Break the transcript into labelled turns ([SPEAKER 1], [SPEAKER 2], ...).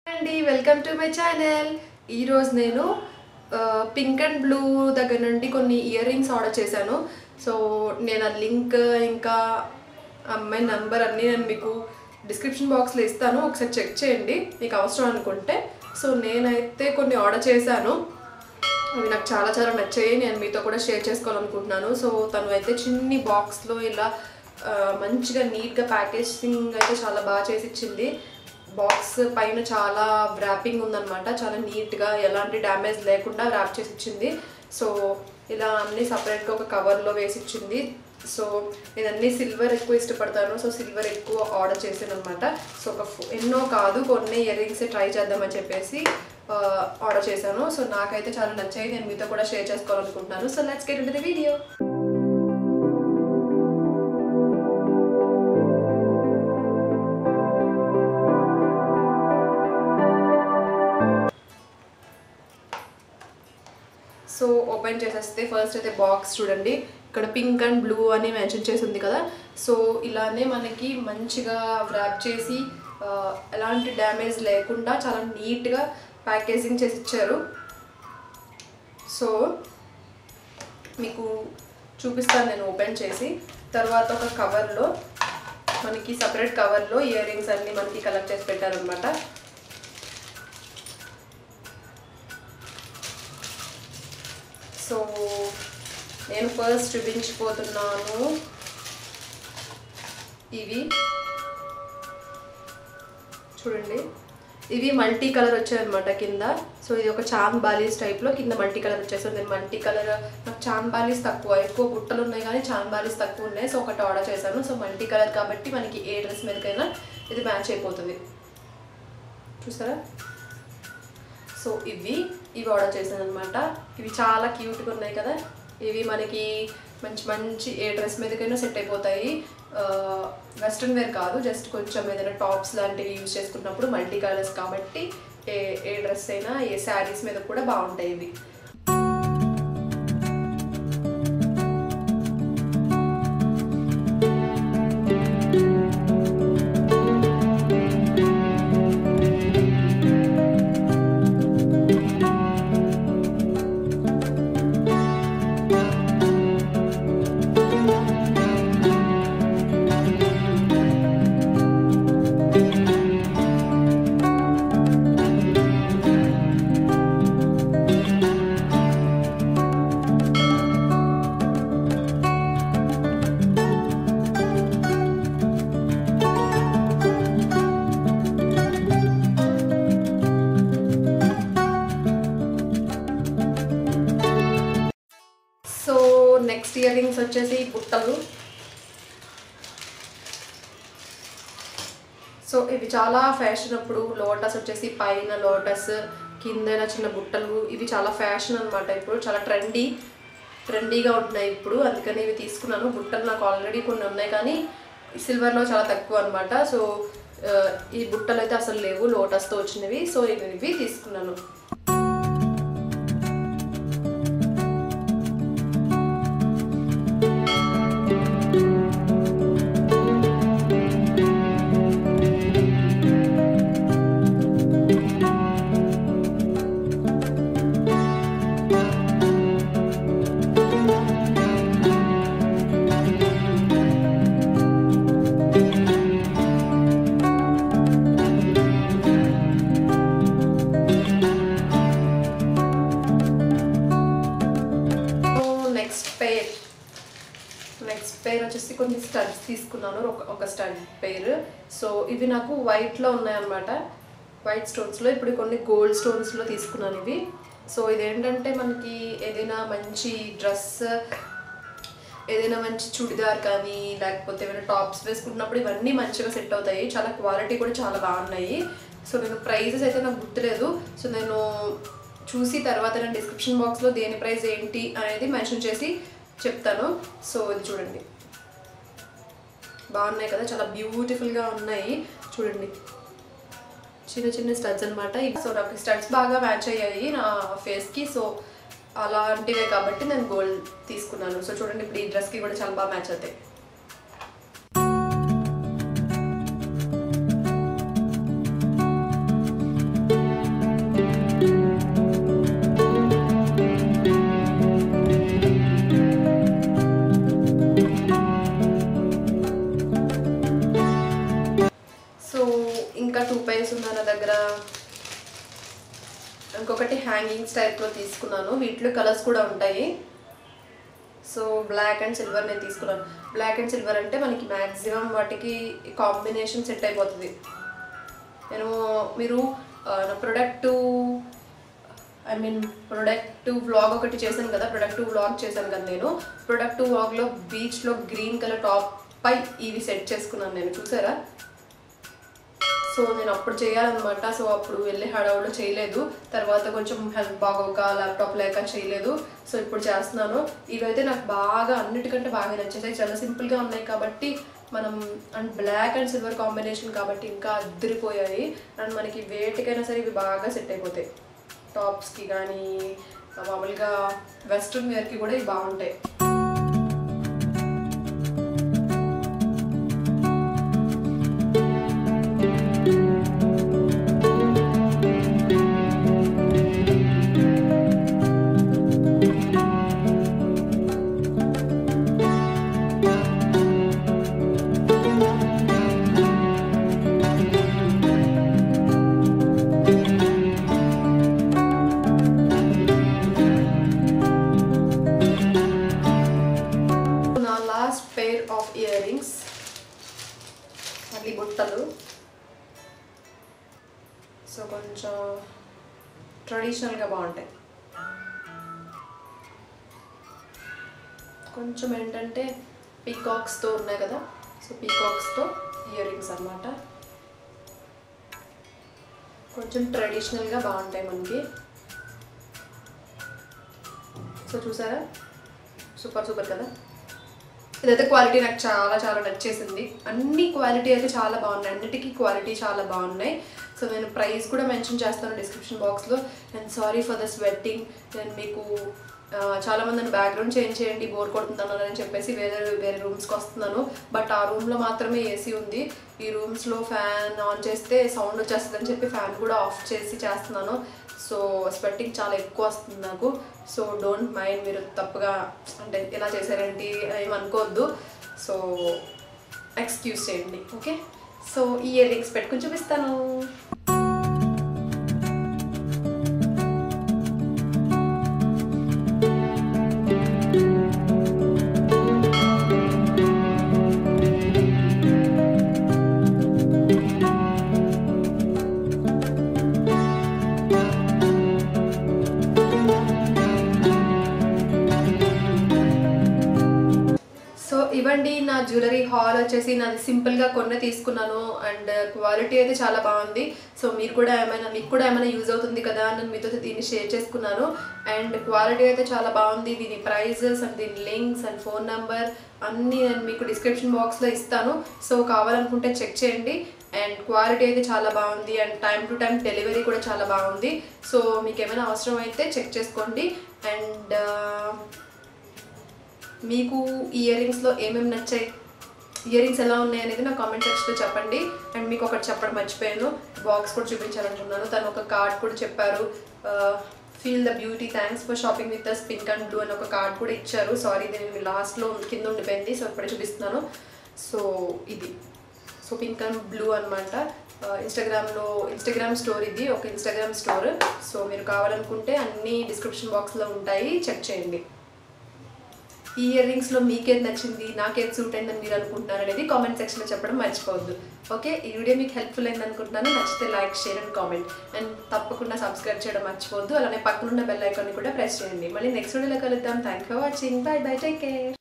[SPEAKER 1] అండి welcome to my channel ఈరోజు నేను పింక్ అండ్ బ్లూ దగ్గర నుండి కొన్ని ఇయర్ రింగ్స్ ఆర్డర్ చేశాను సో నేను ఆ లింక్ ఇంకా అమ్మాయి నంబర్ అన్నీ నేను మీకు డిస్క్రిప్షన్ బాక్స్లో ఇస్తాను ఒకసారి చెక్ చేయండి మీకు అవసరం అనుకుంటే సో నేనైతే కొన్ని ఆర్డర్ చేశాను అవి నాకు చాలా చాలా నచ్చాయి నేను మీతో కూడా షేర్ చేసుకోవాలనుకుంటున్నాను సో తను అయితే చిన్ని బాక్స్లో ఇలా ఆ, మంచిగా నీట్గా ప్యాకేజింగ్ అయితే చాలా బాగా చేసి ఇచ్చింది బాక్స్ పైన చాలా ర్యాపింగ్ ఉందన్నమాట చాలా నీట్గా ఎలాంటి డ్యామేజ్ లేకుండా ర్యాప్ చేసి ఇచ్చింది సో ఇలా అన్ని సపరేట్గా ఒక కవర్లో వేసి ఇచ్చింది సో నేను అన్ని సిల్వర్ ఎక్కువ ఇష్టపడతాను సో సిల్వర్ ఎక్కువ ఆర్డర్ చేశాను అనమాట సో ఒక ఫో- ఎన్నో కాదు కొన్ని ఇయర్ రింగ్స్ ట్రై చేద్దామని చెప్పేసి ఆర్డర్ చేశాను సో నాకైతే చాలా నచ్చాయి నేను మీతో కూడా షేర్ చేసుకోవాలనుకుంటున్నాను so let's get into the video so open చేసేస్తే ఫస్ట్ అయితే బాక్స్ చూడండి ఇక్కడ పింక్ అండ్ బ్లూ అని మెన్షన్ చేసి ఉంది కదా సో ఇలానే మనకి మంచిగా ర్యాప్ చేసి ఆ, ఎలాంటి డ్యామేజ్ లేకుండా చాలా నీట్గా ప్యాకేజింగ్ చేసి ఇచ్చారు సో మీకు చూపిస్తాను నేను ఓపెన్ చేసి తర్వాత ఒక కవర్లో మనకి సపరేట్ కవర్లో ఇయర్ రింగ్స్ అన్నీ మనకి కలెక్ట్ చేసి పెట్టారనమాట సో నేను ఫస్ట్ చూపించిపోతున్నాను ఇవి చూడండి ఇవి మల్టీ కలర్ వచ్చాయన్నమాట కింద సో ఇది ఒక చాన్ బాలీస్ టైప్లో కింద మల్టీ కలర్ వచ్చేస్తుంది నేను మల్టీ కలర్ నాకు చాన్ బాలీస్ తక్కువ ఎక్కువ బుట్టలు ఉన్నాయి కానీ చాన్ బాలీస్ తక్కువ ఉన్నాయి సో ఒకటి ఆర్డర్ చేశాను సో మల్టీ కలర్ కాబట్టి మనకి ఏ డ్రెస్ మీదకైనా ఇది మ్యాచ్ అయిపోతుంది చూసారా సో ఇవి ఇవి ఆర్డర్ చేశాను అనమాట ఇవి చాలా క్యూట్గా ఉన్నాయి కదా ఇవి మనకి మంచి మంచి ఏ డ్రెస్ మీదకైనా సెట్ అయిపోతాయి వెస్ట్రన్ వేర్ కాదు జస్ట్ కొంచెం ఏదైనా టాప్స్ లాంటివి యూజ్ చేసుకున్నప్పుడు మల్టీ కలర్స్ కాబట్టి ఏ ఏ డ్రెస్ అయినా ఏ శారీస్ మీద కూడా బాగుంటాయి ఇవి సో నెక్స్ట్ ఇయర్ రింగ్స్ వచ్చేసి బుట్టలు సో ఇవి చాలా ఫ్యాషన్ అప్పుడు లోటస్ వచ్చేసి పైన లోటస్ కింద చిన్న బుట్టలు ఇవి చాలా ఫ్యాషన్ అనమాట ఇప్పుడు చాలా ట్రెండీ ట్రెండీగా ఉంటున్నాయి ఇప్పుడు అందుకని ఇవి తీసుకున్నాను బుట్టలు నాకు ఆల్రెడీ కొన్ని ఉన్నాయి కానీ సిల్వర్లో చాలా తక్కువ అనమాట సో ఆ, ఈ బుట్టలు అయితే అసలు లేవు లోటస్తో వచ్చినవి సో ఇవి ఇవి తీసుకున్నాను నెక్స్ట్ పేర్ నెక్స్ట్ పేర్ వచ్చేసి కొన్ని స్టడ్స్ తీసుకున్నాను ఒక ఒక స్టడ్ పేర్ సో ఇవి నాకు వైట్లో ఉన్నాయన్నమాట వైట్ స్టోన్స్లో ఇప్పుడు కొన్ని గోల్డ్ స్టోన్స్లో తీసుకున్నాను ఇవి సో ఇదేంటంటే మనకి ఏదైనా మంచి డ్రెస్ ఏదైనా మంచి చుడిదార్ కానీ లేకపోతే ఏమైనా టాప్స్ వేసుకుంటున్నప్పుడు ఇవన్నీ మంచిగా సెట్ అవుతాయి చాలా క్వాలిటీ కూడా చాలా బాగున్నాయి సో నేను ప్రైజెస్ అయితే నాకు గుర్తులేదు సో నేను చూసి తర్వాత నేను డిస్క్రిప్షన్ బాక్స్లో దేని ప్రైస్ ఏంటి అనేది మెన్షన్ చేసి చెప్తాను సో ఇది చూడండి బాగున్నాయి కదా చాలా బ్యూటిఫుల్గా ఉన్నాయి చూడండి చిన్న చిన్న స్టడ్స్ అనమాట సో నాకు స్టడ్స్ బాగా మ్యాచ్ అయ్యాయి నా ఫేస్కి సో అలాంటివే కాబట్టి నేను గోల్డ్ తీసుకున్నాను సో చూడండి ఇప్పుడు ఈ డ్రెస్కి కూడా చాలా బాగా మ్యాచ్ అవుతాయి దగ్గర ఇంకొకటి హ్యాంగింగ్స్ టైప్లో తీసుకున్నాను వీటిలో కలర్స్ కూడా ఉంటాయి సో బ్లాక్ అండ్ సిల్వర్ నేను తీసుకున్నాను బ్లాక్ అండ్ సిల్వర్ అంటే మనకి మ్యాక్సిమం వాటికి కాంబినేషన్ సెట్ అయిపోతుంది నేను మీరు ఆ, నా product I mean product vlog ఒకటి చేశాను కదా ప్రొడక్ట్ వ్లాగ్ చేశాను కదా నేను ప్రొడక్ట్ వ్లాగ్లో బీచ్లో గ్రీన్ కలర్ టాప్ పై ఇవి సెట్ చేసుకున్నాను నేను చూసారా సో నేను అప్పుడు చేయాలన్నమాట సో అప్పుడు వెళ్ళి హడావులో చేయలేదు తర్వాత కొంచెం హెల్త్ బాగోక ల్యాప్టాప్ లేక చేయలేదు సో ఇప్పుడు చేస్తున్నాను ఇవైతే నాకు బాగా అన్నిటికంటే బాగా నచ్చేసాయి చాలా సింపుల్గా ఉన్నాయి కాబట్టి మనం and black and silver combination కాబట్టి ఇంకా అద్దరిపోయాయి అండ్ మనకి వేటికైనా సరే ఇవి బాగా సెట్ అయిపోతాయి టాప్స్కి కానీ మామూలుగా వెస్ట్రన్ వేర్కి కూడా ఇవి బాగుంటాయి నా last pair of ear rings మళ్ళీ బుట్టలు సో కొంచెం ట్రెడిషనల్గా బాగుంటాయి కొంచెం ఏంటంటే పీకాక్స్తో ఉన్నాయి కదా సో పీకాక్స్తో ఇయర్ రింగ్స్ అనమాట కొంచెం ట్రెడిషనల్గా బాగుంటాయి మనకి సో చూసారా సూపర్ సూపర్ కదా ఇదైతే క్వాలిటీ నాకు చాలా చాలా నచ్చేసింది అన్ని క్వాలిటీ అయితే చాలా బాగున్నాయి అన్నిటికీ క్వాలిటీ చాలా బాగున్నాయి సో నేను ప్రైస్ కూడా మెన్షన్ చేస్తాను డిస్క్రిప్షన్ బాక్స్లో and sorry for the sweating నేను మీకు ఆ, చాలా మంది నన్ను బ్యాక్గ్రౌండ్ చేంజ్ చేయండి బోర్ కొడుతున్నాను అని చెప్పేసి వేరే వేరే రూమ్స్కి వస్తున్నాను బట్ ఆ రూమ్లో మాత్రమే ఏసీ ఉంది ఈ రూమ్స్లో ఫ్యాన్ ఆన్ చేస్తే సౌండ్ వచ్చేస్తుంది అని చెప్పి ఫ్యాన్ కూడా ఆఫ్ చేసి చేస్తున్నాను సో స్వెట్టింగ్ చాలా ఎక్కువ వస్తుంది నాకు సో డోంట్ మైండ్ మీరు తప్పుగా అంటే ఇలా చేశారేంటి ఏం అనుకోవద్దు సో ఎక్స్క్యూజ్ చేయండి ఓకే సో ఈ ఇయర్ రింగ్స్ పెట్టుకుని చూపిస్తాను సో ఇవ్వండి నా జ్యువెలరీ హాల్ వచ్చేసి నాది సింపుల్గా కొన్ని తీసుకున్నాను అండ్ క్వాలిటీ అయితే చాలా బాగుంది సో మీరు కూడా ఏమైనా మీకు కూడా ఏమైనా యూజ్ అవుతుంది కదా అని నేను మీతో దీన్ని షేర్ చేసుకున్నాను అండ్ క్వాలిటీ అయితే చాలా బాగుంది దీని ప్రైజెస్ అండ్ దీని లింక్స్ అండ్ ఫోన్ నెంబర్ అన్నీ నేను మీకు డిస్క్రిప్షన్ బాక్స్లో ఇస్తాను సో కావాలనుకుంటే చెక్ చేయండి అండ్ క్వాలిటీ అయితే చాలా బాగుంది and time to time delivery కూడా చాలా బాగుంది సో మీకు ఏమైనా అవసరం అయితే చెక్ చేసుకోండి అండ్ మీకు ఈ ఇయర్ రింగ్స్లో ఏమేమి నచ్చాయి ఇయర్ రింగ్స్ ఎలా ఉన్నాయి అనేది నా కామెంట్ సెక్షన్లో చెప్పండి అండ్ మీకు ఒకటి చెప్పడం మర్చిపోయాను బాక్స్ కూడా చూపించాలనుకున్నాను తను ఒక కార్డ్ కూడా చెప్పారు feel the beauty thanks for shopping with us pink and blue అని ఒక కార్డ్ కూడా ఇచ్చారు సారీ దీని లాస్ట్లో కింద ఉండిపోయింది సో ఇప్పుడే చూపిస్తున్నాను సో ఇది సో పింక్ అండ్ బ్లూ అనమాట ఇన్స్టాగ్రామ్లో ఇన్స్టాగ్రామ్ స్టోర్ ఇది ఒక ఇన్స్టాగ్రామ్ స్టోర్ సో మీరు కావాలనుకుంటే అన్ని డిస్క్రిప్షన్ బాక్స్లో ఉంటాయి చెక్ చేయండి ఈ ఇయర్ రింగ్స్లో మీకేది నచ్చింది నాకేది సూట్ అయిందని మీరు అనుకుంటున్నారు అనేది కామెంట్ సెక్షన్లో చెప్పడం మర్చిపోవద్దు ఓకే ఈ వీడియో మీకు హెల్ప్ఫుల్ అయింది అనుకుంటున్నాను నచ్చితే like share and comment and తప్పకుండా సబ్స్క్రైబ్ చేయడం మర్చిపోవద్దు అలానే పక్కనున్న బెల్ ఐకాన్ని కూడా ప్రెస్ చేయండి మళ్ళీ నెక్స్ట్ వీడియోలో కలుద్దాం thank for watching bye bye take care